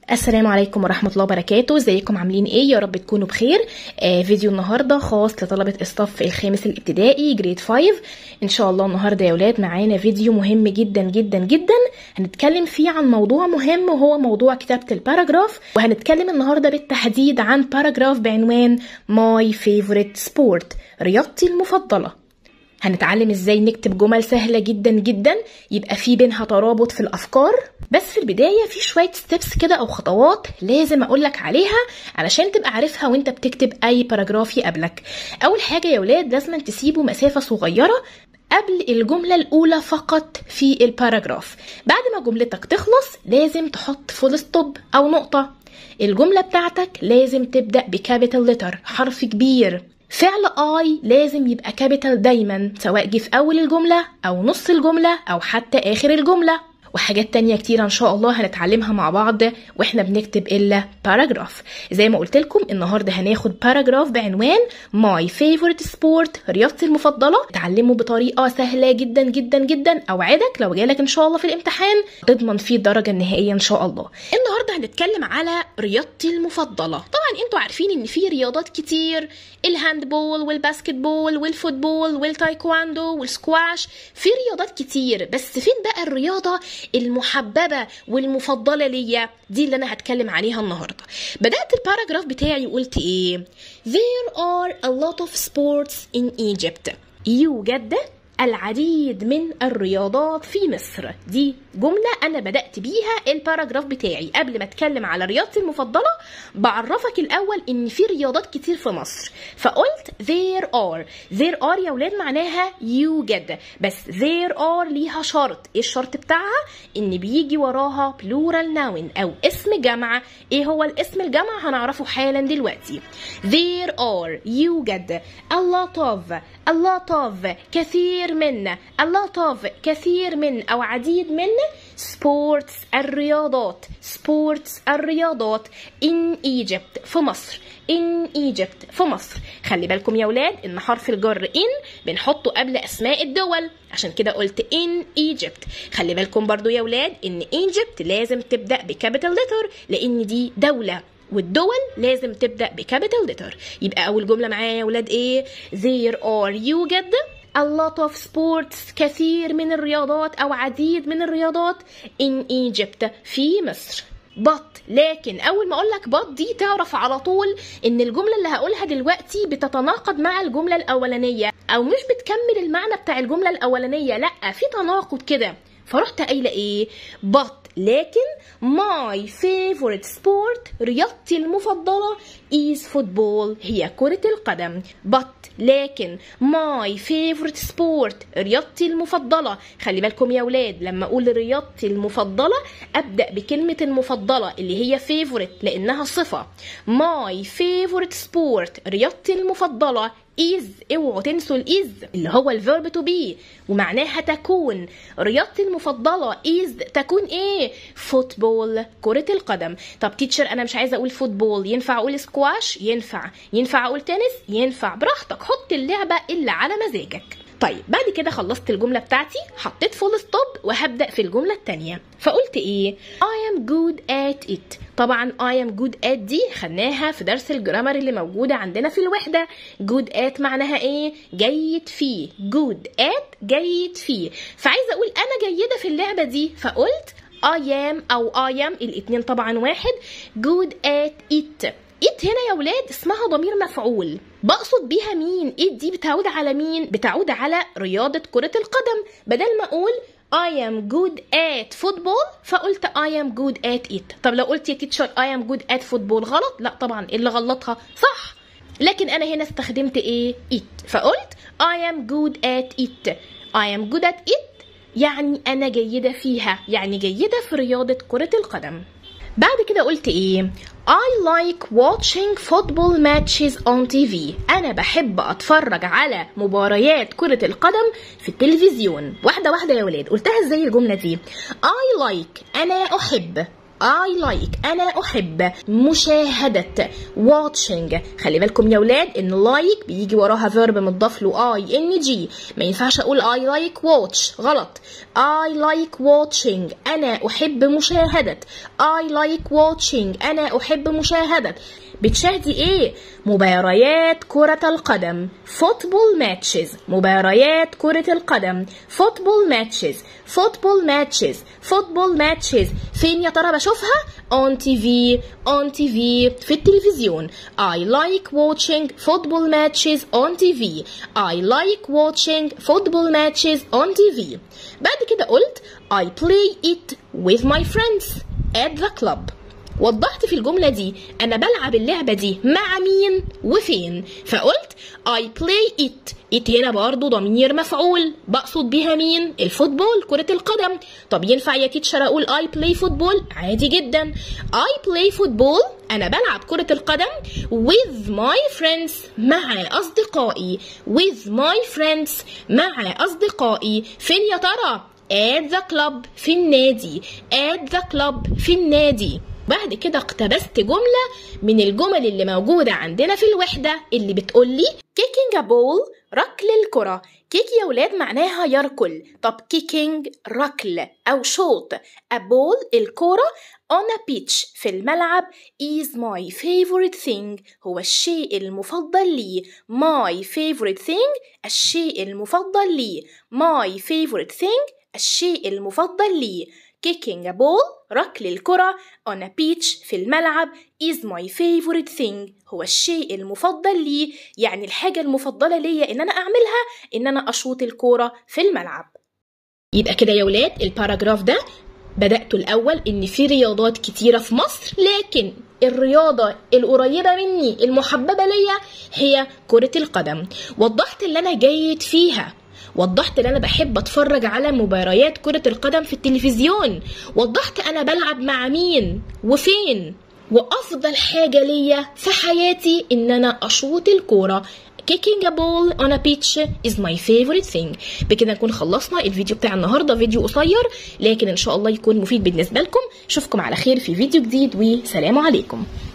السلام عليكم ورحمة الله وبركاته ازيكم عاملين ايه يا رب تكونوا بخير آه فيديو النهاردة خاص لطلبة الصف الخامس الابتدائي جريد 5 ان شاء الله النهاردة يا ولاد معانا فيديو مهم جدا جدا جدا هنتكلم فيه عن موضوع مهم وهو موضوع كتابة الباراجراف وهنتكلم النهاردة بالتحديد عن باراجراف بعنوان My Favorite Sport رياضتي المفضلة هنتعلم ازاي نكتب جمل سهلة جدا جدا يبقى في بينها ترابط في الافكار بس في البداية في شوية ستيبس كده او خطوات لازم اقولك عليها علشان تبقى عارفها وانت بتكتب اي باراجراف يقابلك اول حاجة يا ولاد لازم تسيبوا مسافة صغيرة قبل الجملة الأولى فقط في الباراجراف بعد ما جملتك تخلص لازم تحط فول ستوب أو نقطة الجملة بتاعتك لازم تبدأ بكابيتال لتر حرف كبير فعل اي لازم يبقى كابيتال دايما سواء جه في اول الجمله او نص الجمله او حتى اخر الجمله وحاجات تانية كتير ان شاء الله هنتعلمها مع بعض واحنا بنكتب الا باراجراف زي ما قلت لكم النهارده هناخد باراجراف بعنوان ماي فيفورت سبورت رياضتي المفضله تعلمه بطريقه سهله جدا جدا جدا اوعدك لو جالك ان شاء الله في الامتحان تضمن فيه الدرجه النهائيه ان شاء الله النهارده هنتكلم على رياضتي المفضله طبعا انتوا عارفين ان في رياضات كتير الهاندبول والباسكتبول والفوتبول والتايكواندو والسكواش في رياضات كتير بس فين بقى الرياضه المحببة والمفضلة ليا دي اللي أنا هتكلم عليها النهاردة بدأت الباراجراف بتاعي وقلت إيه There are a lot of sports in Egypt يوجد العديد من الرياضات في مصر دي جملة أنا بدأت بيها الباراجراف بتاعي قبل ما أتكلم على رياضتي المفضلة بعرفك الأول إن في رياضات كتير في مصر فقلت there are there are يا ولاد معناها يوجد بس there are ليها شرط إيه الشرط بتاعها إن بيجي وراها plural noun أو اسم جمع إيه هو الاسم الجمع هنعرفه حالا دلوقتي there are يوجد a lot of a lot of كثير من a lot of كثير من أو عديد من سبورتس الرياضات سبورتس الرياضات in Egypt في مصر in Egypt في مصر خلي بالكم يا ولاد ان حرف الجر in بنحطه قبل اسماء الدول عشان كده قلت in Egypt خلي بالكم برضو يا ولاد ان Egypt لازم تبدأ بكابيتال لتر لان دي دولة والدول لازم تبدأ بكابيتال لتر يبقى أول جملة معايا يا ولاد إيه there are يوجد a lot of sports كثير من الرياضات أو عديد من الرياضات in Egypt في مصر but لكن اول ما اقول لك but دي تعرف على طول ان الجمله اللي هقولها دلوقتي بتتناقض مع الجمله الاولانيه او مش بتكمل المعنى بتاع الجمله الاولانيه لا في تناقض كده فرحت قايله ايه but لكن my favorite sport رياضتي المفضلة is football هي كرة القدم but لكن my favorite sport رياضتي المفضلة خلي بالكم يا ولاد لما أقول رياضتي المفضلة أبدأ بكلمة المفضلة اللي هي favorite لأنها صفة my favorite sport رياضتي المفضلة is اوعوا تنسوا الاز اللي هو الفيرب تو بي ومعناها تكون رياضتي المفضله is تكون ايه فوتبول كره القدم طب تيتشر انا مش عايزه اقول فوتبول ينفع اقول سكواش ينفع ينفع اقول تنس ينفع براحتك حط اللعبه اللي على مزاجك طيب بعد كده خلصت الجملة بتاعتي حطيت فول ستوب وهبدأ في الجملة التانية فقلت ايه I am good at it طبعا I am good at دي خدناها في درس الجرامر اللي موجودة عندنا في الوحدة good at معناها ايه جيد فيه good at جيد فيه فعايزة اقول انا جيدة في اللعبة دي فقلت I am او I am الاتنين طبعا واحد good at it it هنا يا ولاد اسمها ضمير مفعول بقصد بيها مين ايه دي بتعود على مين بتعود على رياضة كرة القدم بدل ما اقول I am good at football فقلت I am good at it طب لو قلت يا تيتشر I am good at football غلط لا طبعا إيه اللي غلطها صح لكن انا هنا استخدمت ايه it فقلت I am good at it I am good at it يعني انا جيدة فيها يعني جيدة في رياضة كرة القدم بعد كده قلت ايه I like watching football matches on TV أنا بحب أتفرج على مباريات كرة القدم في التلفزيون واحدة واحدة يا ولاد قلتها ازاي الجملة دي I like أنا أحب I like أنا أحب مشاهدة watching خلي بالكم يا ولاد إن like بيجي وراها verb مضاف له I N G ما ينفعش أقول I like watch غلط I like watching أنا أحب مشاهدة I like watching أنا أحب مشاهدة بتشاهدي ايه مباريات كرة القدم فوتبول ماتشز مباريات كرة القدم فوتبول ماتشز فوتبول ماتشز فوتبول ماتشز فين يا ترى بشوفها on TV on TV في التلفزيون I like watching football matches on TV I like watching football matches on TV بعد كده قلت I play it with my friends at the club وضحت في الجملة دي أنا بلعب اللعبة دي مع مين وفين فقلت I play it it هنا برضو ضمير مفعول بقصد بيها مين الفوتبول كرة القدم طب ينفع يا تيتشر أقول I play football عادي جدا I play football أنا بلعب كرة القدم with my friends مع أصدقائي with my friends مع أصدقائي فين يا ترى at the club في النادي at the club في النادي بعد كده اقتبست جملة من الجمل اللي موجودة عندنا في الوحدة اللي بتقولي kicking a ball ركل الكرة كيك يا ولاد معناها يركل طب kicking ركل أو شوط a ball الكرة on a pitch في الملعب is my favorite thing هو الشيء المفضل لي my favorite thing الشيء المفضل لي my favorite thing الشيء المفضل لي kicking a ball ركل الكرة on a pitch في الملعب is my favorite thing هو الشيء المفضل لي يعني الحاجة المفضلة ليا إن أنا أعملها إن أنا أشوط الكرة في الملعب يبقى كده يا ولاد الباراجراف ده بدأته الأول إن في رياضات كتيرة في مصر لكن الرياضة القريبة مني المحببة ليا هي كرة القدم وضحت اللي أنا جيد فيها وضحت ان انا بحب اتفرج على مباريات كرة القدم في التلفزيون وضحت انا بلعب مع مين وفين وافضل حاجة ليا في حياتي ان انا اشوط الكورة kicking a ball on a pitch is my favorite thing بكده نكون خلصنا الفيديو بتاع النهارده فيديو قصير لكن ان شاء الله يكون مفيد بالنسبه لكم اشوفكم على خير في فيديو جديد وسلام عليكم